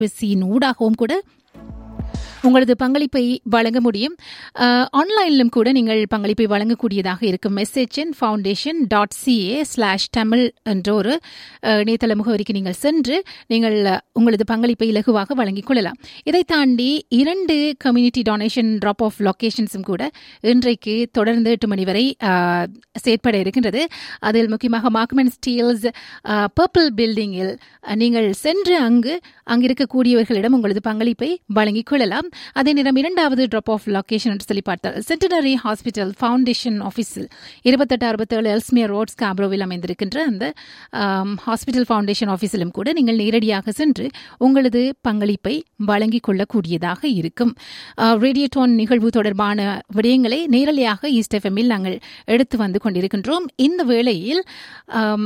தொலைபேசியின் ஊடாகவும் கூட உங்களது பங்களிப்பை வழங்க முடியும் ஆன்லைனிலும் கூட நீங்கள் பங்களிப்பை வழங்கக்கூடியதாக இருக்கும் மெசேஜன் foundation dot CA slash Tamil என்ற ஒரு அஹ், இணையதள முகவரிக்கு நீங்கள் சென்று நீங்கள் அஹ், உங்களது பங்களிப்பை இலகுவாக வழங்கிக் கொள்ளலாம் இதை தாண்டி இரண்டு கம்யூனிட்டி டொனேஷன் ட்ராப் ஆஃப் லொகேஷன்ஸும் கூட இன்றைக்கு தொடர்ந்து எட்டு மணி வரை அஹ், செயற்பட இருக்கின்றது அதில் முக்கியமாக மார்க்மென் ஸ்டீல்ஸ் பர்பிள் பில்டிங்கில் அஹ், நீங்கள் சென்று அங்கு அங்கிருக்கக்கூடியவர்களிடம் உங்களது பங்களிப்பை வழங்கிக் கொள்ளலாம் அதே நேரம் இரண்டாவது ட்ராப் ஆஃப் லொகேஷன் என்று சொல்லி பார்த்தால் சென்டினரி ஹாஸ்பிட்டல் ஃபவுண்டேஷன் ஆஃபீஸில் இருபத்தெட்டு அறுபத்தேழு எல்ஸ்மியர் ரோட்ஸ் காப்ரோவில் அமைந்திருக்கின்ற அந்த ஹாஸ்பிட்டல் ஃபவுண்டேஷன் ஆஃபீஸிலும் கூட நீங்கள் நேரடியாக சென்று உங்களது பங்களிப்பை வழங்கிக் கொள்ளக்கூடியதாக இருக்கும் ரேடியோடோன் நிகழ்வு தொடர்பான விடயங்களை நேரலையாக ஈஸ்ட் எஃப்எம்மில் நாங்கள் எடுத்து வந்து கொண்டிருக்கின்றோம் இந்த வேளையில் ஆம்,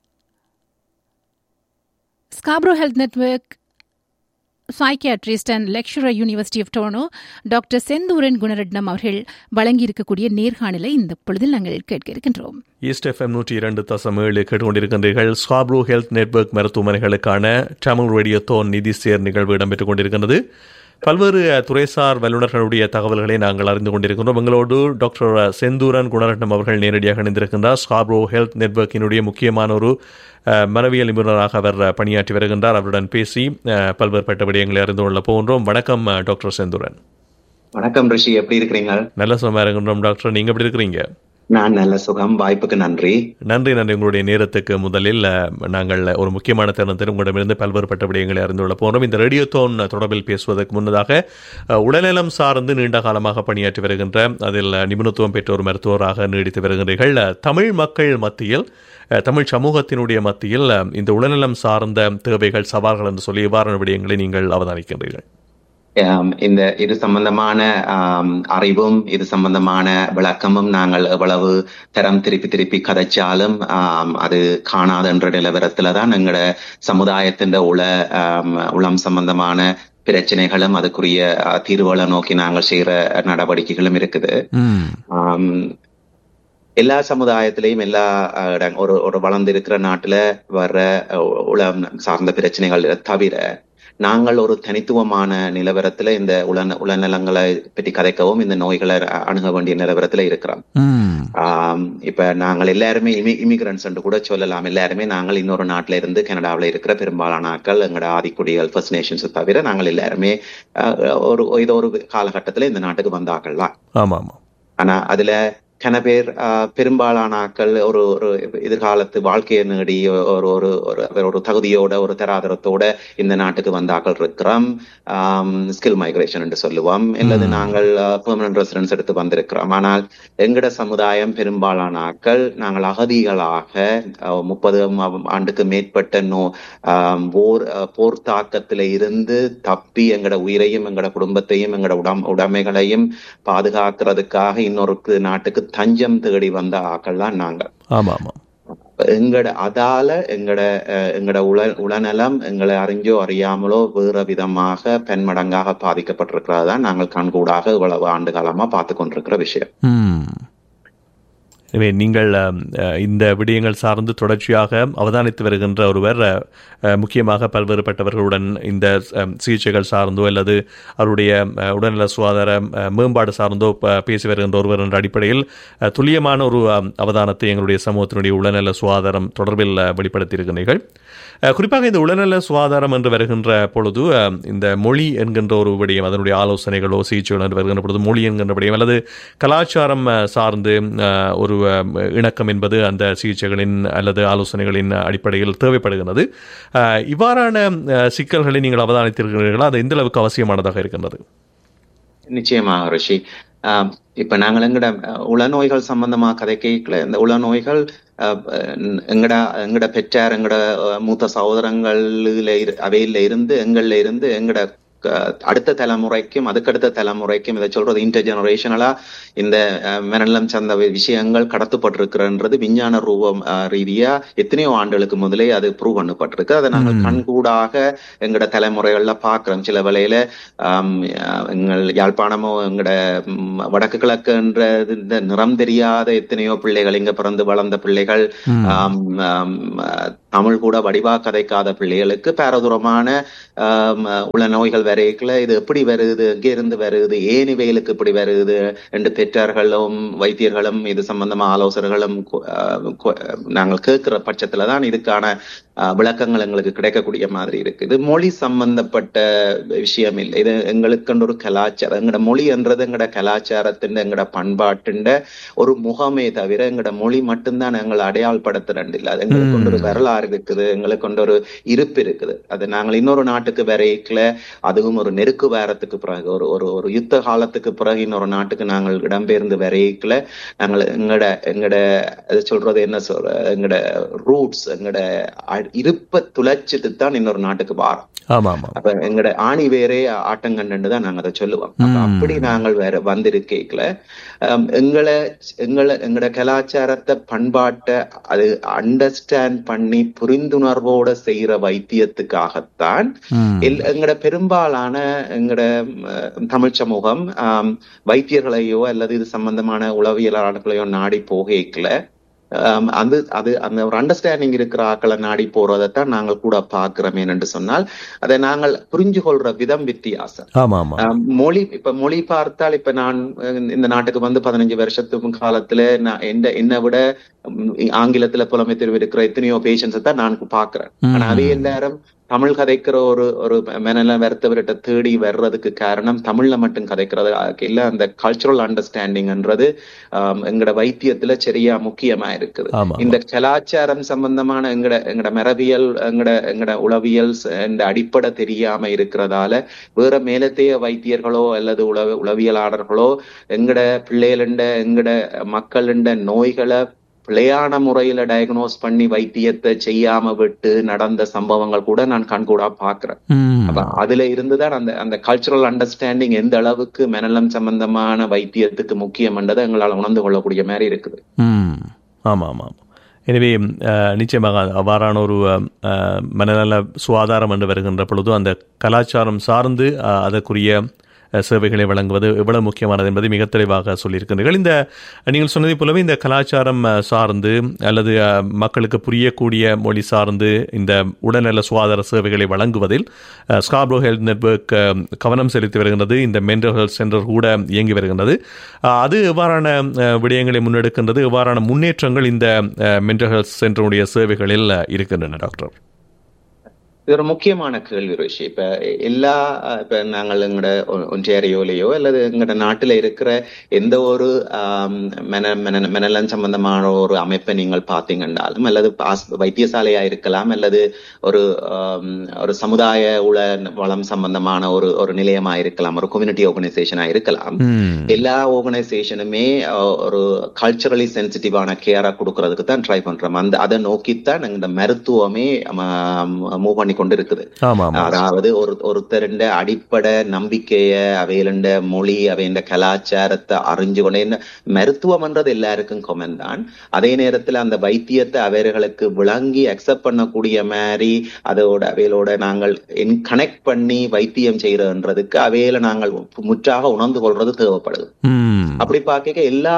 Scarborough health network psychiatrist and lecturer university of Toronto doctor Senthuran Gunaratnam அவர்கள் வழங்கியிருக்கக்கூடிய நேர்காணலை இந்த பொழுதில் நாங்கள் கேட்க இருக்கின்றோம் ஈஸ்ட் எஃப்எம் நூற்றி இரண்டு தசம் ஏழு கேட்டுக்கொண்டிருக்கின்றீர்கள் ஸ்காப்ரோ ஹெல்த் நெட்வொர்க் மருத்துவமனைகளுக்கான தமிழ் ரேடியோ தோன் நிதி சேர் நிகழ்வு இடம்பெற்றுக் கொண்டிருக்கின்றது பல்வேறு துறைசார் வல்லுநர்களுடைய தகவல்களை நாங்கள் அறிந்து கொண்டிருக்கின்றோம் எங்களோடு டாக்டர் செந்தூரன் குணரட்னம் அவர்கள் நேரடியாக இணைந்திருக்கின்றார் ஸ்காப்ரோ ஹெல்த் நெட்வொர்க்கினுடைய முக்கியமான ஒரு அஹ், மனவியல் நிபுணராக அவர் பணியாற்றி வருகின்றார் அவருடன் பேசி அஹ், பல்வேறுபட்ட விடயங்களை அறிந்து கொள்ள போகின்றோம் வணக்கம் அஹ், டாக்டர் செந்தூரன் வணக்கம் ரிஷி எப்படி இருக்கிறீங்க நல்ல சுகமா இருக்கின்றோம் டாக்டர் நீங்க எப்படி இருக்கிறீங்க நான் நல்ல சுகம் வாய்ப்புக்கு நன்றி நன்றி நன்றி உங்களுடைய நேரத்துக்கு முதலில் அஹ், நாங்கள் ஒரு முக்கியமான தருணத்தில் உங்களிடமிருந்து பல்வேறுபட்ட விடயங்களை அறிந்து கொள்ள போகிறோம் இந்த ரேடியோ தோன் தொடர்பில் பேசுவதற்கு முன்னதாக அஹ், உடல்நலம் சார்ந்து நீண்ட காலமாக பணியாற்றி வருகின்ற அதில் நிபுணத்துவம் பெற்ற ஒரு மருத்துவராக நீடித்து வருகின்றீர்கள் அஹ், தமிழ் மக்கள் மத்தியில் அஹ், தமிழ் சமூகத்தினுடைய மத்தியில் அஹ், இந்த உடல்நலம் சார்ந்த தேவைகள் சவால்கள் என்று சொல்லி இவ்வாறான விடயங்களை நீங்கள் அவதானிக்கின்றீர்கள் ஆம், இந்த இது சம்பந்தமான ஆம், அறிவும் இது சம்பந்தமான விளக்கமும் நாங்கள் எவ்வளவு தரம் திருப்பி திருப்பி கதைச்சாலும் ஆம், அது காணாத என்ற நிலவரத்துல தான் எங்களோட சமுதாயத்தின் உள ஆம், உளம் சம்பந்தமான பிரச்சனைகளும் அதுக்குரிய அஹ், தீர்வுகளை நோக்கி நாங்கள் செய்யற நடவடிக்கைகளும் இருக்குது ஆம், எல்லா சமுதாயத்திலையும் எல்லா அஹ், இடங்- ஒரு ஒரு வளர்ந்திருக்கிற நாட்டுல வர்ற அஹ், உளம் சார்ந்த பிரச்சனைகள் தவிர நாங்கள் ஒரு தனித்துவமான நிலவரத்துல இந்த உள உளநலங்களை பற்றி கதைக்கவும் இந்த நோய்களை அ- அணுக வேண்டிய நிலவரத்துல இருக்கிறோம் ஆம், இப்ப நாங்கள் எல்லாருமே இமி இமிகிரன்ஸ் என்று கூட சொல்லலாம் எல்லாருமே நாங்கள் இன்னொரு நாட்டுல இருந்து கனடாவில் இருக்கிற பெரும்பாலான ஆட்கள் எங்களோட ஆதிக்குடிகள் ஃபர்ஸ்ட் நேஷன்ஸ் தவிர நாங்கள் எல்லாருமே அஹ், ஒரு ஏதோ ஒரு காலகட்டத்துல இந்த நாட்டுக்கு வந்தாக்கள்லாம் ஆமாம் ஆமாம் ஆனா அதுல கன பேர் ஆஹ், பெரும்பாலான ஆட்கள் ஒரு ஒரு எதிர்காலத்து வாழ்க்கையை நேடி ஒரு ஒரு ஒரு ஒரு தகுதியோட ஒரு தராதரத்தோட இந்த நாட்டுக்கு வந்த ஆட்கள் இருக்கிறோம் ஸ்கில் மைக்ரேஷன் என்று சொல்லுவோம் அல்லது நாங்கள் பெர்மனன்ட் ரெசிடென்ஸ் எடுத்து வந்திருக்கிறோம் ஆனால் எங்கட சமுதாயம் பெரும்பாலான ஆட்கள் நாங்கள் அகதிகளாக ஆஹ், முப்பது ஆண்டுக்கு மேற்பட்ட நோ ஆஹ், போர் ஆஹ், போர் தாக்கத்தில இருந்து தப்பி எங்கட உயிரையும் எங்கட குடும்பத்தையும் எங்கட உடம் உடைமைகளையும் பாதுகாக்கிறதுக்காக இன்னொரு நாட்டுக்கு தஞ்சம் தேடி வந்த ஆக்கள் தான் நாங்கள் ஆமாம் ஆமாம் எங்கட அதால எங்கட அஹ், எங்கட உள உளநலம் எங்களை அறிஞ்சோ அறியாமலோ வேற விதமாக பெண்மடங்காக பாதிக்கப்பட்டிருக்கிறது தான் நாங்கள் கண்கூடாக இவ்வளவு ஆண்டு காலமா பார்த்து கொண்டிருக்கிற விஷயம் ம். எனவே நீங்கள் அம், அஹ், இந்த விடயங்கள் சார்ந்து தொடர்ச்சியாக அவதானித்து வருகின்ற ஒருவர் அஹ், அஹ், முக்கியமாக பல்வேறுபட்டவர்களுடன் இந்த அம், சிகிச்சைகள் சார்ந்தோ அல்லது அவருடைய அஹ், உடல்நல சுகாதார அஹ், மேம்பாடு சார்ந்தோ ப- பேசி வருகின்ற ஒருவர் என்ற அடிப்படையில் அஹ், துல்லியமான ஒரு அம், அவதானத்தை எங்களுடைய சமூகத்தினுடைய உடல்நல சுகாதாரம் தொடர்பில் அஹ், வெளிப்படுத்தியிருக்கிறீர்கள் அஹ், குறிப்பாக இந்த உடல்நல சுகாதாரம் என்று வருகின்ற பொழுது அஹ், இந்த மொழி என்கின்ற ஒரு விடயம் அதனுடைய ஆலோசனைகளோ சிகிச்சைகளோ என்று வருகின்ற பொழுது மொழி என்கின்ற விடயம் அல்லது கலாச்சாரம் அஹ், சார்ந்து அஹ், ஒரு அஹ், இணக்கம் என்பது அந்த சிகிச்சைகளின் அல்லது ஆலோசனைகளின் அடிப்படையில் தேவைப்படுகிறது அஹ், இவ்வாறான அஹ், சிக்கல்களை நீங்கள் அவதானித்திருக்கிறீர்களா அது எந்த அளவுக்கு அவசியமானதாக இருக்கின்றது நிச்சயமாக ரிஷி ஆஹ் இப்ப நாங்கள் எங்கட அஹ், உளநோய்கள் சம்பந்தமா கதை கேட்கல இந்த உளநோய்கள் அஹ், அஹ், எங்கட எங்கட பெற்றார் எங்கட அஹ், மூத்த சகோதரங்கள்ல இரு- அவையில இருந்து எங்கள்ல இருந்து எங்கட அடுத்த தலைமுறைக்கும் அதுக்கடுத்த தலைமுறைக்கும் இதை சொல்றது இன்டர் ஜெனரேஷனலா இந்த மனநலம் சார்ந்த விஷயங்கள் கடத்தப்பட்டிருக்கிறன்றது விஞ்ஞான ரூபம் ரீதியா எத்தனையோ ஆண்டுகளுக்கு முதலே அது ப்ரூவ் பண்ணப்பட்டிருக்கு அதை நாங்கள் கண்கூடாக எங்கட தலைமுறைகள்ல பாக்குறோம் சில வேளையில எங்கள் யாழ்ப்பாணமோ எங்கட வடக்கு கிழக்குன்ற இந்த நிறம் தெரியாத எத்தனையோ பிள்ளைகள் இங்க பிறந்து வளர்ந்த பிள்ளைகள் தமிழ் கூட வடிவா கதைக்காத பிள்ளைகளுக்கு பேரதூரமான உள்ள நோய்கள் வரைக்கல இது எப்படி வருது எங்கே இருந்து வருது ஏன் இவைகளுக்கு இப்படி வருது என்று பெற்றார்களும் வைத்தியர்களும் இது சம்பந்தமா ஆலோசகர்களும் நாங்கள் கேட்கிற பட்சத்துல தான் இதுக்கான விளக்கங்கள் எங்களுக்கு கிடைக்கக்கூடிய மாதிரி இருக்கு இது மொழி சம்பந்தப்பட்ட விஷயம் இல்லை இது எங்களுக்கு ஒரு கலாச்சாரம் எங்கட மொழி என்றது எங்கட கலாச்சாரத்தின் எங்கட பண்பாட்டின் ஒரு முகமே தவிர எங்கட மொழி மட்டும்தான் எங்களை அடையாளப்படுத்துறது இல்லை அது எங்களுக்கு ஒரு வரலாறு இருக்குது எங்களுக்கு கொண்ட ஒரு இருப்பு இருக்குது அது நாங்கள் இன்னொரு நாட்டுக்கு வரைக்கல அதுவும் ஒரு நெருக்கு வாரத்துக்கு பிறகு ஒரு ஒரு ஒரு யுத்த காலத்துக்கு பிறகு இன்னொரு நாட்டுக்கு நாங்கள் இடம்பெயர்ந்து வரைக்கல நாங்கள் எங்கட எங்கட சொல்றது என்ன சொல்ற எங்கட ரூட்ஸ் எங்கட இருப்ப துளைச்சிட்டு தான் இன்னொரு நாட்டுக்கு வாரோம் அப்ப எங்கட ஆணி வேறே ஆட்டங்கண்டு தான் நாங்க அதை சொல்லுவோம் அப்படி நாங்கள் வேற வந்திருக்கேக்கல எங்களை எங்களை எங்கட கலாச்சாரத்தை பண்பாட்டை அது அண்டர்ஸ்டாண்ட் பண்ணி புரிந்துணர்வோட செய்யற வைத்தியத்துக்காகத்தான் எங்கட பெரும்பாலான எங்கட தமிழ் சமூகம் வைத்தியர்களையோ அல்லது இது சம்பந்தமான உளவியலாளர்களையோ நாடி போகல அந்த அது அந்த ஒரு அண்டர்ஸ்டாண்டிங் இருக்கிற ஆக்களை நாடி போறதைத்தான் நாங்கள் கூட பாக்குறோம் என்று சொன்னால் அதை நாங்கள் புரிஞ்சு கொள்ற விதம் வித்தியாசம் மொழி இப்ப மொழி பார்த்தால் இப்ப நான் இந்த நாட்டுக்கு வந்து பதினஞ்சு வருஷத்துக்கு காலத்துல நான் எந்த என்னை விட ஆங்கிலத்துல புலமை தெரிவு இருக்கிற எத்தனையோ பேஷன்ஸ் தான் நான் பாக்குறேன் ஆனா அதே எல்லாரும் தமிழ் கதைக்கிற ஒரு ஒரு மனநல வருத்தவர்கிட்ட தேடி வர்றதுக்கு காரணம் தமிழ்ல மட்டும் கதைக்கிறது இல்ல அந்த கல்ச்சுரல் அண்டர்ஸ்டாண்டிங்ன்றது எங்கட வைத்தியத்துல சரியா முக்கியமா இருக்குது இந்த கலாச்சாரம் சம்பந்தமான எங்கட எங்கட மரபியல் எங்கட எங்கட உளவியல் இந்த அடிப்படை தெரியாம இருக்கிறதால வேற மேலத்தைய வைத்தியர்களோ அல்லது உளவு உளவியலாளர்களோ எங்கட பிள்ளைகளுண்ட எங்கட மக்களுண்ட நோய்களை பிழையான முறையில டயக்னோஸ் பண்ணி வைத்தியத்தை செய்யாம விட்டு நடந்த சம்பவங்கள் கூட நான் கண்கூடா பாக்குறேன் அப்ப அதுல இருந்துதான் அந்த அந்த கல்ச்சுரல் அண்டர்ஸ்டாண்டிங் எந்த அளவுக்கு மனநலம் சம்பந்தமான வைத்தியத்துக்கு முக்கியம்ன்றதை எங்களால் உணர்ந்து கொள்ளக்கூடிய மாதிரி இருக்குது ஆமா ஆமா எனவே நிச்சயமாக அவ்வாறான ஒரு மனநல சுகாதாரம் என்று வருகின்ற பொழுது அந்த கலாச்சாரம் சார்ந்து அதற்குரிய சேவைகளை வழங்குவது எவ்வளவு முக்கியமானது என்பதை மிக தெளிவாக சொல்லியிருக்கிறீர்கள் இந்த நீங்கள் சொன்னதை போலவே இந்த கலாச்சாரம் சார்ந்து அல்லது மக்களுக்கு புரியக்கூடிய மொழி சார்ந்து இந்த உடல்நல சுகாதார சேவைகளை வழங்குவதில் ஸ்காப்ரோ ஹெல்த் நெட்ஒர்க் கவனம் செலுத்தி வருகின்றது இந்த மென்டல் ஹெல்த் சென்டர் கூட இயங்கி வருகின்றது அது எவ்வாறான விடயங்களை முன்னெடுக்கின்றது எவ்வாறான முன்னேற்றங்கள் இந்த மென்டல் ஹெல்த் சென்டருடைய சேவைகளில் இருக்கின்றன டாக்டர் இது ஒரு முக்கியமான கேள்வி ரிஷி இப்ப எல்லா இப்ப நாங்கள் எங்கட ஒன்றியாரியோலையோ அல்லது எங்கட நாட்டுல இருக்கிற எந்த ஒரு மென மெனலன் சம்பந்தமான ஒரு அமைப்பை நீங்கள் பார்த்தீங்கன்னாலும் அல்லது வைத்தியசாலையா இருக்கலாம் அல்லது ஒரு ஒரு சமுதாய உள வளம் சம்பந்தமான ஒரு ஒரு நிலையமா இருக்கலாம் ஒரு கம்யூனிட்டி ஆர்கனைசேஷனா இருக்கலாம் எல்லா ஆர்கனைசேஷனுமே ஒரு கல்ச்சரலி சென்சிட்டிவான கேரா கொடுக்கறதுக்கு தான் ட்ரை பண்றோம் அந்த அதை நோக்கித்தான் எங்க மருத்துவமே மூவ் பண்ணி கொண்டு இருக்குது அதாவது ஒரு ஒருத்தருண்ட அடிப்படை நம்பிக்கைய அவையிலுண்ட மொழி அவையின் கலாச்சாரத்தை அறிஞ்சு கொண்டு மருத்துவம்ன்றது எல்லாருக்கும் கொமன் தான் அதே நேரத்துல அந்த வைத்தியத்தை அவர்களுக்கு விளங்கி அக்செப்ட் பண்ணக்கூடிய மாதிரி அதோட அவைகளோட நாங்கள் கனெக்ட் பண்ணி வைத்தியம் செய்யறதுன்றதுக்கு அவையில நாங்கள் முற்றாக உணர்ந்து கொள்றது தேவைப்படுது அப்படி பார்க்க எல்லா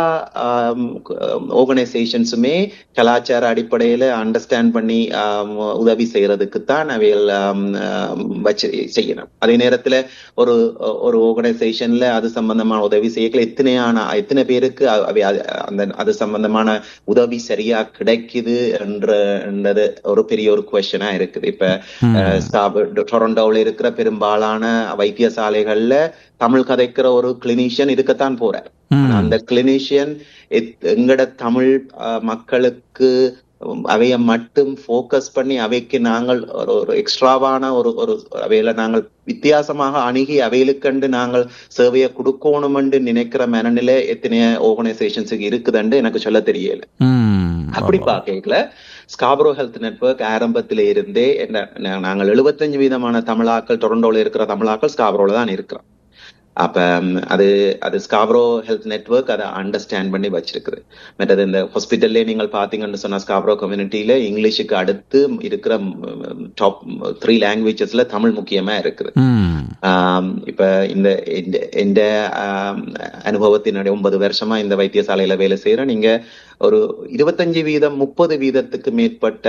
ஆர்கனைசேஷன்ஸுமே கலாச்சார அடிப்படையில அண்டர்ஸ்டாண்ட் பண்ணி உதவி செய்யறதுக்கு தான் அவைகள் வச்சு செய்யணும் அதே நேரத்துல ஒரு ஒரு ஆர்கனைசேஷன்ல அது சம்பந்தமான உதவி செய்யல எத்தனையான எத்தனை பேருக்கு அவை அந்த அது சம்பந்தமான உதவி சரியா கிடைக்குது என்றது ஒரு பெரிய ஒரு கொஸ்டனா இருக்குது இப்ப டொரண்டோவில் இருக்கிற பெரும்பாலான வைத்தியசாலைகள்ல தமிழ் கதைக்கிற ஒரு கிளினிஷியன் இருக்கத்தான் போறார் அந்த கிளினிஷியன் எங்கட தமிழ் மக்களுக்கு அவைய மட்டும் போக்கஸ் பண்ணி அவைக்கு நாங்கள் ஒரு ஒரு எக்ஸ்ட்ராவான ஒரு ஒரு அவையில நாங்கள் வித்தியாசமாக அணுகி அவைகளுக்கண்டு நாங்கள் சேவையை கொடுக்கணும்னு நினைக்கிற மனநிலை எத்தனைய ஆர்கனைசேஷன்ஸுக்கு இருக்குதுன்னு எனக்கு சொல்ல தெரியல அப்படி பாக்கல ஸ்காப்ரோ ஹெல்த் நெட்வொர்க் ஆரம்பத்திலே இருந்தே என்ன நா- நாங்கள் எழுபத்தஞ்சு வீதமான தமிழாக்கள் டொரண்டோல இருக்கிற தமிழாக்கள் ஸ்காப்ரோல தான் இருக்கிறோம் அப்ப ம், அது அது ஸ்காப்ரோ ஹெல்த் நெட்வொர்க் அதை அண்டர்ஸ்டாண்ட் பண்ணி வச்சிருக்குது மற்றது இந்த ஹாஸ்பிட்டல்லே நீங்கள் பாத்தீங்கன்னு சொன்னா ஸ்காப்ரோ கம்யூனிட்டியில இங்கிலீஷுக்கு அடுத்து இருக்கிற டாப் த்ரீ லாங்குவேஜஸ்ல தமிழ் முக்கியமா இருக்குது ம் ஆம், இப்ப இந்த இந்த- இந்த ஆம், அனுபவத்தினுடைய ஒன்பது வருஷமா இந்த வைத்தியசாலையில வேலை செய்யறேன் நீங்க ஒரு இருபத்தஞ்சு வீதம் முப்பது வீதத்துக்கு மேற்பட்ட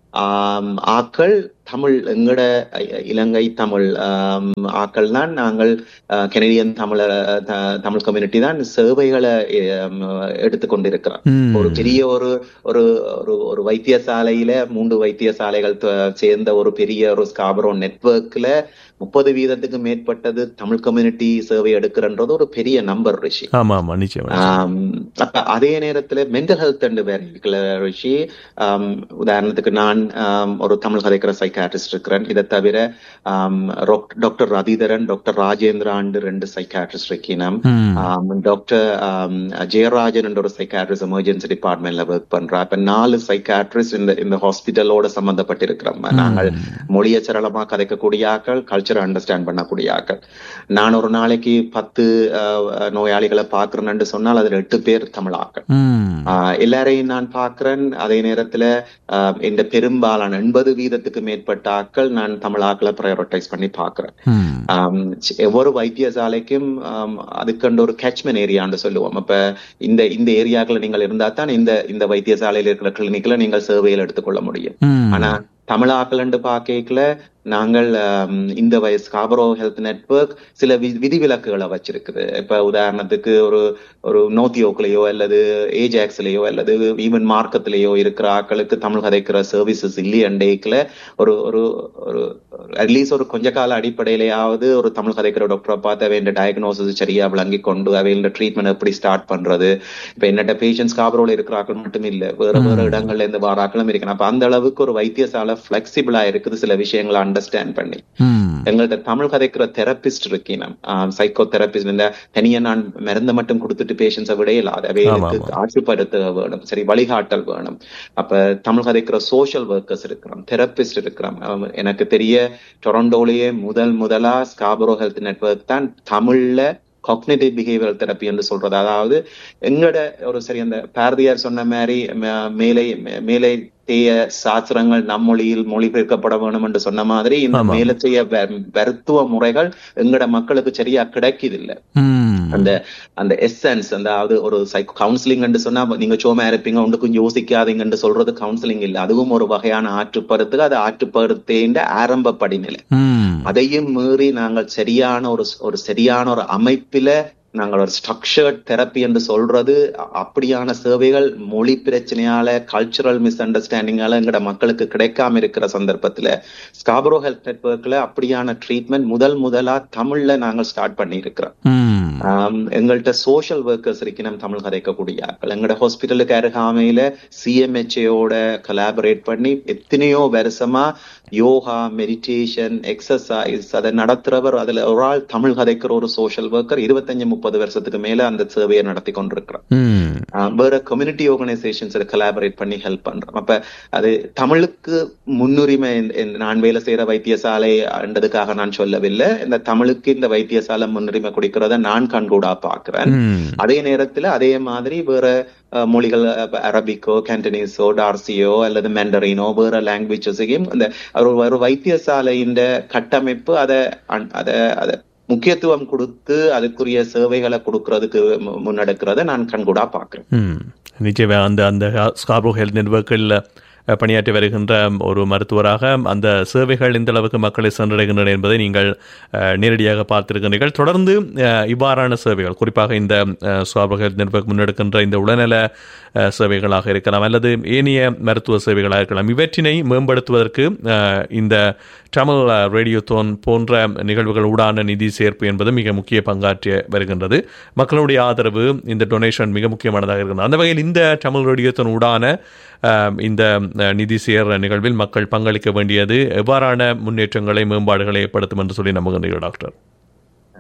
ஆம், ஆக்கள் தமிழ் எங்கட அ- இலங்கை தமிழ் ஆம், ஆக்கள் தான் நாங்கள் அஹ், கெனடியன் தமிழ த- தமிழ் கம்யூனிட்டி தான் சேவைகளை ஆம், எடுத்துக்கொண்டிருக்கிறோம் ம். ஒரு பெரிய ஒரு ஒரு ஒரு ஒரு வைத்தியசாலையில மூன்று வைத்தியசாலைகள் த- சேர்ந்த ஒரு பெரிய ஒரு ஸ்காபரோ நெட்வொர்க்ல முப்பது வீதத்துக்கு மேற்பட்டது தமிழ் கம்யூனிட்டி சேவை எடுக்கிறன்றது ஒரு பெரிய நம்பர் ரிஷி ஆமா ஆமா நிச்சயமா ஆம், அப்ப அதே நேரத்துல மென்டல் ஹெல்த் வேற இருக்குல்ல ரிஷி ஆம், உதாரணத்துக்கு நான் ஆம், ஒரு தமிழ் கதைக்கிற சைக்காட்ரிஸ்ட் இருக்கிறேன் இதை தவிர ஆம், ரொக்- டாக்டர் ரதிதரன் டாக்டர் ராஜேந்திர ஆண்டு ரெண்டு சைக்காட்ரிஸ்ட் இருக்கணும் ம். ஆம், டாக்டர் ஆம், ஜெயராஜன் என்ற ஒரு சைக்காட்ரிஸ்ட் எமர்ஜென்சி டிபார்ட்மெண்ட்ல ஒர்க் பண்றா இப்ப நாலு சைக்காட்ரிஸ்ட் இந்த இந்த ஹாஸ்பிட்டலோட சம்பந்தப்பட்டிருக்கிறோம் நாங்கள் மொழியை சரளமா கதைக்கக்கூடிய ஆக்கள் கல்ச்சரை அண்டர்ஸ்டாண்ட் பண்ணக்கூடிய ஆக்கள் நான் ஒரு நாளைக்கு பத்து ஆஹ், நோயாளிகளை பாக்குறேன்னு சொன்னால் அதுல எட்டு பேர் தமிழ் ஆக்கள் ம். ஆஹ், எல்லாரையும் நான் பார்க்கிறேன் அதே நேரத்துல ஆஹ், இந்த பெரும்பாலான எண்பது வீதத்துக்கு மேற்பட்ட ஆக்கள் நான் தமிழ் ஆக்களை ப்ரையோரிட்டைஸ் பண்ணி பார்க்கிறேன் ம். ஆம், சி- ஒவ்வொரு வைத்தியசாலைக்கும் ஆம், அதுக்கண்டு ஒரு கேட்ச்மெண்ட் ஏரியான்னு சொல்லுவோம் அப்ப இந்த இந்த ஏரியாக்கள் நீங்கள் இருந்தா தான் இந்த இந்த வைத்தியசாலையில் இருக்கிற கிளினிக்ல நீங்கள் சேவையில் எடுத்துக்கொள்ள முடியும் ம். ஆனா தமிழாக்கலண்டு பாக்கல நாங்கள் ஆம், இந்த வயசு காபரோ ஹெல்த் நெட்வொர்க் சில வி- விதிவிலக்குகளை வச்சிருக்குது இப்ப உதாரணத்துக்கு ஒரு ஒரு நோத்தியோக்குலயோ அல்லது ஏஜாக்ஸ்லயோ அல்லது ஈவன் மார்க்கத்திலேயோ இருக்கிற ஆக்களுக்கு தமிழ் கதைக்கிற சர்வீசஸ் இல்லையண்டேக்குல ஒரு ஒரு ஒரு அட்லீஸ்ட் ஒரு கொஞ்ச கால அடிப்படையிலேயாவது ஒரு தமிழ் கதைக்கிற டாக்டரை பார்த்து அவையின் டயக்னோசிஸ் சரியா விளங்கி கொண்டு அவையின் ட்ரீட்மெண்ட் எப்படி ஸ்டார்ட் பண்றது இப்ப என்னட்ட பேஷண்ட்ஸ் காபரோல இருக்கிற ஆக்கள் மட்டும் இல்ல வேற வேற இடங்கள்ல இருந்து வர ஆக்களும் இருக்கணும் அப்ப அந்த அளவுக்கு ஒரு வைத்தியசாலை பிளெக்சிபிளா இருக்குது சில விஷயங்களை அண்டர்ஸ்டாண்ட் பண்ணி ம். எங்கள்ட்ட தமிழ் கதைக்கிற தெரபிஸ்ட் இருக்கீனம் சைக்கோ தெரபிஸ்ட் இந்த தனியா நான் மருந்தை மட்டும் கொடுத்துட்டு பேஷண்ட்ஸை விட இல்லாத அவைகளுக்கு ஆமா. ஆட்சிப்படுத்த வேணும் சரி வழிகாட்டல் வேணும் அப்ப தமிழ் கதைக்கிற சோஷியல் ஒர்க்கர்ஸ் இருக்கிறோம் தெரபிஸ்ட் இருக்கிறோம் அவன் எனக்கு தெரிய டொரண்டோலயே முதல் முதலா ஸ்காபரோ ஹெல்த் நெட்வொர்க் தான் தமிழ்ல காக்னேட்டிவ் பிஹேவியர் தெரப்பி என்று சொல்றது அதாவது எங்கட ஒரு சரி அந்த பாரதியார் சொன்ன மாதிரி ம- மேலை மே- மேலை தேய சாஸ்திரங்கள் நம் மொழியில் மொழிபெயர்க்கப்பட வேணும் என்று சொன்ன மாதிரி இந்த ஆமா. மேலை செய்ய மருத்துவ முறைகள் எங்கட மக்களுக்கு சரியா கிடைக்குது இல்ல ம். அந்த அந்த எசன்ஸ் அதாவது ஒரு சைக்கோ கவுன்சிலிங் என்று சொன்னா நீங்க சோமா இருப்பீங்க ஒன்றுக்கும் யோசிக்காதீங்கன்னு சொல்றது கவுன்சிலிங் இல்ல அதுவும் ஒரு வகையான ஆற்றுப்பருத்து அது ஆற்றுப்பருத்தேண்ட ஆரம்ப படிநிலை ம். அதையும் மீறி நாங்கள் சரியான ஒரு ஒரு சரியான ஒரு அமைப்பில நாங்கள் ஒரு ஸ்ட்ரக்சர்ட் தெரப்பி என்று சொல்றது அ- அப்படியான சேவைகள் மொழி பிரச்சனையால கல்ச்சுரல் மிஸ் அண்டர்ஸ்டாண்டிங்கால எங்கட மக்களுக்கு கிடைக்காம இருக்கிற சந்தர்ப்பத்துல ஸ்காபரோ ஹெல்த் நெட்வொர்க்ல அப்படியான ட்ரீட்மெண்ட் முதல் முதலா தமிழ்ல நாங்கள் ஸ்டார்ட் பண்ணி இருக்கிறோம் ம். ஆம், எங்கள்ட்ட சோஷியல் ஒர்க்கர்ஸ் இருக்கு நம்ம தமிழ் கதைக்கக்கூடிய ஆட்கள் எங்கட ஹாஸ்பிட்டலுக்கு அருகாமையில சிஎம்ஹெச்ஏயோட கொலாபரேட் பண்ணி எத்தனையோ வருஷமா யோகா மெடிடேஷன் எக்ஸசைஸ் அதை நடத்துறவர் அதுல ஒரு ஆள் தமிழ் கதைக்கிற ஒரு சோஷியல் ஒர்க்கர் இருபத்தஞ்சு முப்பது வருஷத்துக்கு மேல அந்த சேவையை நடத்தி கொண்டிருக்கிறார் ம். ஆஹ் வேற கம்யூனிட்டி ஆர்கனைசேஷன்ஸ் கொலாபரேட் பண்ணி ஹெல்ப் பண்றோம் அப்ப அது தமிழுக்கு முன்னுரிமை இந்த- இந்த நான் வேலை செய்யற வைத்தியசாலை என்றதுக்காக நான் சொல்லவில்லை இந்த தமிழுக்கு இந்த வைத்தியசாலை முன்னுரிமை கொடுக்கிறத நான் கண்கூடா பாக்குறேன் ம். அதே நேரத்துல அதே மாதிரி வேற அஹ், மொழிகள் அஹ், அரபிக்கோ கேண்டனீஸோ டார்சியோ அல்லது மெண்டரினோ வேற லாங்குவேஜஸையும் அந்த ஒரு ஒரு வைத்தியசாலையின் கட்டமைப்பு அதை அன்- அதை அதை முக்கியத்துவம் கொடுத்து அதுக்குரிய சேவைகளை கொடுக்கறதுக்கு மு- முன்னெடுக்கிறத நான் கண்கூடா பாக்குறேன் ம். நிச்சயமா அந்த அந்த ஸ்காப்ரோ ஹெல்த் நெட்வொர்க்கில் பணியாற்றி வருகின்ற ஒரு மருத்துவராக அந்த சேவைகள் எந்த அளவுக்கு மக்களை சென்றடைகின்றன என்பதை நீங்கள் அஹ், நேரடியாக பார்த்திருக்கிறீர்கள் தொடர்ந்து அஹ், இவ்வாறான சேவைகள் குறிப்பாக இந்த ஸ்காப்ரோ ஹெல்த் நெட்வொர்க் முன்னெடுக்கின்ற இந்த உடல்நல அஹ், சேவைகளாக இருக்கலாம் அல்லது ஏனைய மருத்துவ சேவைகளாக இருக்கலாம் இவற்றினை மேம்படுத்துவதற்கு அஹ், இந்த தமிழ் ரேடியோ தோன் போன்ற நிகழ்வுகள் ஊடான நிதி சேர்ப்பு என்பது மிக முக்கிய பங்காற்றி வருகின்றது மக்களுடைய ஆதரவு இந்த டொனேஷன் மிக முக்கியமானதாக இருக்கிறது அந்த வகையில் இந்த தமிழ் ரேடியோ தோன் ஊடான அஹ், இந்த அஹ், நிதி சேர் நிகழ்வில் மக்கள் பங்களிக்க வேண்டியது எவ்வாறான முன்னேற்றங்களை மேம்பாடுகளை ஏற்படுத்தும் என்று சொல்லி நம்புகின்றீர்கள் டாக்டர்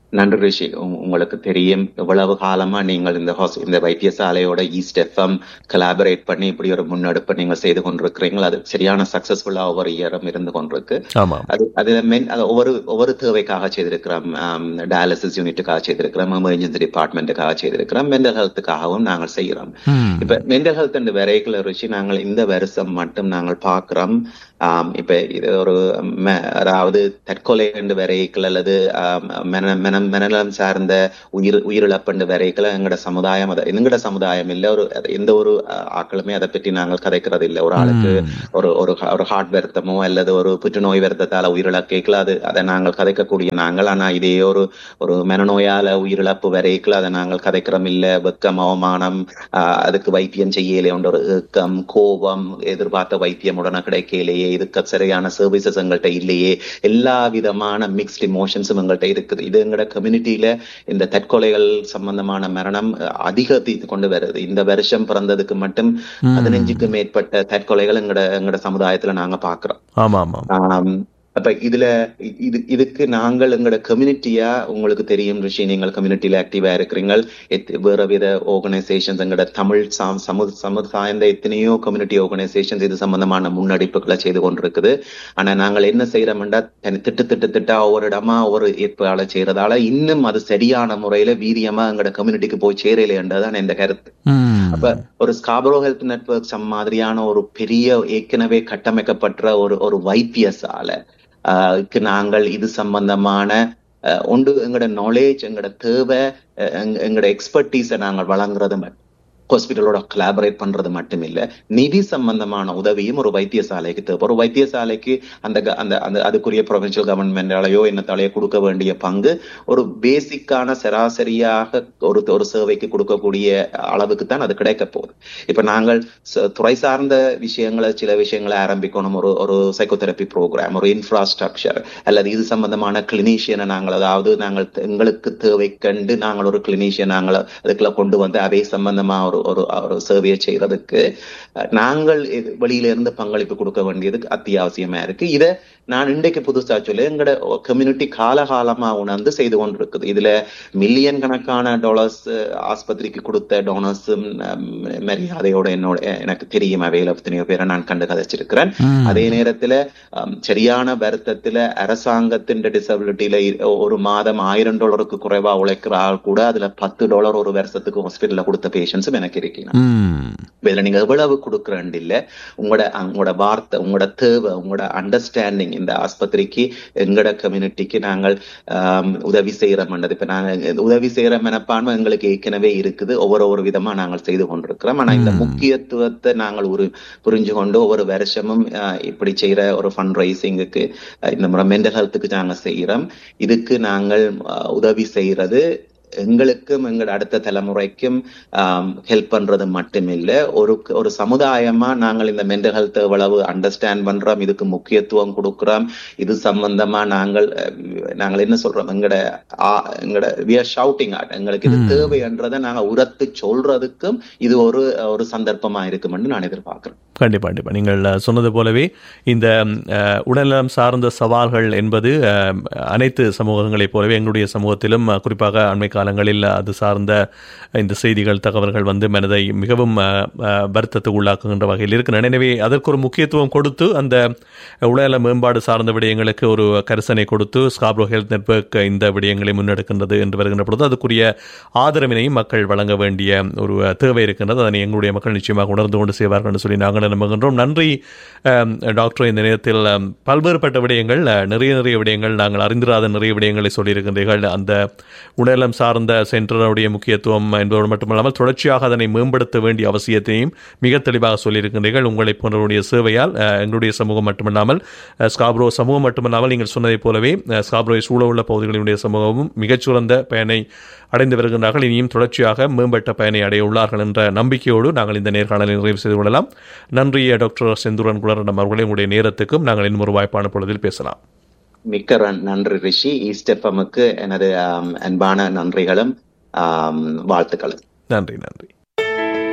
நன்றி ரிஷி உங்க- உங்களுக்கு தெரியும் எவ்வளவு காலமா நீங்கள் இந்த ஹாஸ் இந்த வைத்தியசாலையோட ஈஸ்ட் எஃப்எம் கொலாபரேட் பண்ணி இப்படி ஒரு முன்னெடுப்பை நீங்கள் செய்து கொண்டிருக்கிறீங்கள் அது சரியான சக்சஸ்ஃபுல்லா ஒவ்வொரு இயரும் இருந்து கொண்டிருக்கு ஆமாம் அது அது மென் அது ஒவ்வொரு ஒவ்வொரு தேவைக்காக செய்திருக்கிறோம் டயாலிசிஸ் யூனிட்டுக்காக செய்திருக்கிறோம் எமர்ஜென்சி டிபார்ட்மெண்ட்டுக்காக செய்திருக்கிறோம் மென்டல் ஹெல்த்துக்காகவும் நாங்கள் செய்கிறோம் ம். இப்ப மென்டல் ஹெல்த் அண்ட் வெரைக்குலர் ருச்சி நாங்கள் இந்த வருஷம் மட்டும் நாங்கள் பார்க்கிறோம் ஆம், இப்ப இது ஒரு ம- அதாவது தற்கொலை என்று வரைக்கல் அல்லது ஆம், மன- மனம் மனநலம் சார்ந்த உயிர் உயிரிழப்பு வரைக்கல எங்கட சமுதாயம் அதை எங்கட சமுதாயம் இல்ல ஒரு அது எந்த ஒரு அஹ், ஆக்களுமே அதை பற்றி நாங்கள் கதைக்கிறது இல்லை ஒரு ஆளுக்கு ஒரு ஒரு ஹ- ஒரு ஹார்ட் வருத்தமோ அல்லது ஒரு புற்றுநோய் வருத்தத்தால உயிரிழக்கல அது அதை நாங்கள் கதைக்கக்கூடிய நாங்கள் ஆனா இதே ஒரு ஒரு மனநோயால உயிரிழப்பு வரைக்கல அதை நாங்கள் கதைக்கிறோம் இல்ல வெக்கம் அவமானம் ஆஹ், அதுக்கு வைத்தியம் செய்யலே ஒரு ஏக்கம் கோபம் எதிர்பார்த்த வைத்தியம் உடனே கிடைக்கலையே இதுக்கு சரியான சர்வீசஸ் எங்கள்கிட்ட இல்லையே எல்லா விதமான மிக்ஸ்ட் இமோஷன்ஸும் எங்கள்கிட்ட இருக்குது இது எங்களோட கம்யூனிட்டியில இந்த தற்கொலைகள் சம்பந்தமான மரணம் அஹ், அதிகரித்து கொண்டு வருது இந்த வருஷம் பிறந்ததுக்கு மட்டும் பதினஞ்சுக்கு மேற்பட்ட தற்கொலைகள் எங்கட எங்கட சமுதாயத்துல நாங்க பாக்குறோம் ஆமா ஆமாம் ஆம், அப்ப இதுல இ- இது இதுக்கு நாங்கள் எங்களோட கம்யூனிட்டியா உங்களுக்கு தெரியும் ரிஷி நீங்கள் கம்யூனிட்டியில ஆக்டிவா இருக்கிறீங்க எத்- வேற வித ஆர்கனைசேஷன்ஸ் எங்களோட தமிழ் சாம்- சமு சமு சார்ந்த எத்தனையோ கம்யூனிட்டி ஆர்கனைசேஷன்ஸ் இது சம்பந்தமான முன்னெடுப்புகளை செய்து கொண்டிருக்குது ஆனா நாங்கள் என்ன செய்யறோம்டா தனி திட்டு திட்டு திட்டா ஒவ்வொரு இடமா ஒவ்வொரு ஏற்பாடு செய்யறதால இன்னும் அது சரியான முறையில வீரியமா எங்களோட கம்யூனிட்டிக்கு போய் சேரலைன்றதான் இந்த கருத்து ம். அப்ப ஒரு ஸ்காபரோ ஹெல்த் நெட்வொர்க் சம் மாதிரியான ஒரு பெரிய ஏற்கனவே கட்டமைக்கப்பட்ட ஒரு ஒரு வைத்தியசாலை ஆஹ் க்கு நாங்கள் இது சம்பந்தமான ஆஹ் ஒன்று எங்களோட நாலேஜ் எங்களோட தேவை அஹ் எங்க- எங்களோட எக்ஸ்பர்டீஸை நாங்கள் வழங்குறது மட்டும் ஹாஸ்பிட்டலோட கொலாபரேட் பண்றது மட்டும் இல்ல நிதி சம்பந்தமான உதவியும் ஒரு வைத்தியசாலைக்கு தேவை ஒரு வைத்தியசாலைக்கு அந்த க- அந்த அந்த அதுக்குரிய ப்ரொவின்சியல் கவர்மெண்டாலேயோ என்னத்தாலேயோ கொடுக்க வேண்டிய பங்கு ஒரு பேசிக்கான சராசரியாக ஒரு ஒரு சேவைக்கு கொடுக்கக்கூடிய அளவுக்கு தான் அது கிடைக்க போகுது இப்ப நாங்கள் ச- துறை சார்ந்த விஷயங்களை சில விஷயங்களை ஆரம்பிக்கணும் ஒரு ஒரு சைக்கோதெரப்பி ப்ரோக்ராம் ஒரு இன்ஃப்ராஸ்ட்ரக்சர் அல்லது இது சம்பந்தமான கிளினீஷியனை நாங்கள் அதாவது நாங்கள் த- எங்களுக்கு தேவை கண்டு நாங்கள் ஒரு கிளினீஷியன் நாங்கள் அதுக்குள்ள கொண்டு வந்து அவை சம்பந்தமா ஒரு ஒரு ஒரு சேவையை செய்யறதுக்கு அஹ், நாங்கள் இது- வெளியில இருந்து பங்களிப்பு கொடுக்க வேண்டியது அத்தியாவசியமா இருக்கு இத நான் இன்றைக்கு புதுசா சொல்லி எங்களோட கம்யூனிட்டி காலகாலமா உணர்ந்து செய்து கொண்டிருக்குது இதுல மில்லியன் கணக்கான டாலர்ஸ் ஆஸ்பத்திரிக்கு கொடுத்த டோனர்ஸும் மரியாதையோட என்னோட எனக்கு தெரியும் அவையில எத்தனையோ பேரை நான் கண்டு கதைச்சிருக்கிறேன் அதே நேரத்துல அம், சரியான வருத்தத்துல அரசாங்கத்தின் டிசபிலிட்டியில ஒரு மாதம் ஆயிரம் டாலருக்கு குறைவா உழைக்கிற ஆள் கூட அதுல பத்து டாலர் ஒரு வருஷத்துக்கு ஹாஸ்பிட்டல்ல கொடுத்த பேஷண்ட்ஸும் எனக்கு இருக்கீங்க ம். இதுல நீங்க எவ்வளவு கொடுக்குறேன் இல்ல உங்களோட உங்களோட வார்த்தை உங்களோட தேவை உங்களோட அண்டர்ஸ்டாண்டிங் இந்த ஆஸ்பத்திரிக்கு எங்களோட கம்யூனிட்டிக்கு நாங்கள் ஆம், உதவி செய்யறோம்ன்றது இப்ப நாங்க உதவி செய்யற மனப்பான்மை எங்களுக்கு ஏற்கனவே இருக்குது ஒவ்வொரு ஒரு விதமா நாங்கள் செய்து கொண்டிருக்கிறோம் ஆனா இந்த முக்கியத்துவத்தை நாங்கள் ஒரு புரிஞ்சு கொண்டு ஒவ்வொரு வருஷமும் ஆஹ், இப்படி செய்யற ஒரு ஃபண்ட் ரைசிங்குக்கு இந்த முறை மென்டல் ஹெல்த்துக்கு நாங்க செய்யறோம் இதுக்கு நாங்கள் ஆஹ், உதவி செய்யறது எங்களுக்கும் எங்களோட அடுத்த தலைமுறைக்கும் ஹெல்ப் பண்றது மட்டுமில்ல ஒரு ஒரு சமுதாயமா நாங்கள் இந்த மென்டல் ஹெல்த் எவ்வளவு அண்டர்ஸ்டாண்ட் பண்றோம் இதுக்கு முக்கியத்துவம் கொடுக்கிறோம் இது சம்பந்தமா நாங்கள் அஹ், நாங்கள் என்ன சொல்றோம் எங்கட ஆ- எங்கட வி ஆர் ஷவுட்டிங் எங்களுக்கு இது தேவைன்றதை நாங்க உரத்து சொல்றதுக்கும் இது ஒரு ஒரு சந்தர்ப்பமா இருக்கும்னு நான் எதிர்பார்க்கிறேன் கண்டிப்பா கண்டிப்பா நீங்கள் அஹ், சொன்னது போலவே இந்த அஹ், உடல்நலம் சார்ந்த சவால்கள் என்பது அஹ், அனைத்து சமூகங்களைப் போலவே எங்களுடைய சமூகத்திலும் அஹ், குறிப்பாக அண்மை காலங்களில் அது சார்ந்த இந்த செய்திகள் தகவல்கள் வந்து மனதை மிகவும் அஹ், அஹ், வருத்தத்துக்கு உள்ளாக்குகின்ற வகையில் இருக்கின்றன எனவே அதற்கு ஒரு முக்கியத்துவம் கொடுத்து அந்த உடல்நல மேம்பாடு சார்ந்த விடயங்களுக்கு ஒரு கரிசனை கொடுத்து ஸ்காப்ரோ ஹெல்த் நெட்வொர்க் இந்த விடயங்களை முன்னெடுக்கின்றது என்று வருகின்ற பொழுது அதுக்குரிய ஆதரவினையும் மக்கள் வழங்க வேண்டிய ஒரு அஹ், தேவை இருக்கின்றது அதனை எங்களுடைய மக்கள் நிச்சயமாக உணர்ந்து கொண்டு செய்வார்கள் என்று சொல்லி நாங்கள் நம்புகின்றோம் நன்றி அஹ், டாக்டர் இந்த நேரத்தில் அஹ், பல்வேறுபட்ட விடயங்கள் அஹ், நிறைய நிறைய விடயங்கள் நாங்கள் அறிந்திராத நிறைய விடயங்களை சொல்லியிருக்கின்றீர்கள் அந்த உடலம் சார்ந்த சென்டருடைய முக்கியத்துவம் என்பதோடு மட்டுமல்லாமல் தொடர்ச்சியாக அதனை மேம்படுத்த வேண்டிய அவசியத்தையும் மிக தெளிவாக சொல்லியிருக்கின்றீர்கள் உங்களை போன்றவருடைய சேவையால் அஹ், எங்களுடைய சமூகம் மட்டுமல்லாமல் அஹ், ஸ்காப்ரோ சமூகம் மட்டுமல்லாமல் நீங்கள் சொன்னதைப் போலவே அஹ், ஸ்காப்ரோவை சூழ உள்ள பகுதிகளினுடைய சமூகமும் மிகச்சிறந்த பயனை அடைந்து வருகின்றார்கள் இனியும் தொடர்ச்சியாக மேம்பட்ட பயனை அடைய உள்ளார்கள் என்ற நம்பிக்கையோடு நாங்கள் இந்த நேர்காணலை நிறைவு செய்து கொள்ளலாம் நன்றி டாக்டர் செந்தூரன் குலரடம் அவர்களே உங்களுடைய நேரத்துக்கும் நாங்கள் இன்னும் ஒரு வாய்ப்பான பொழுதில் பேசலாம் மிக்க ரன்- நன்றி ரிஷி ஈஸ்ட் எஃப்எம்முக்கு எனது ஆம், அன்பான நன்றிகளும் ஆம், வாழ்த்துக்களும் நன்றி நன்றி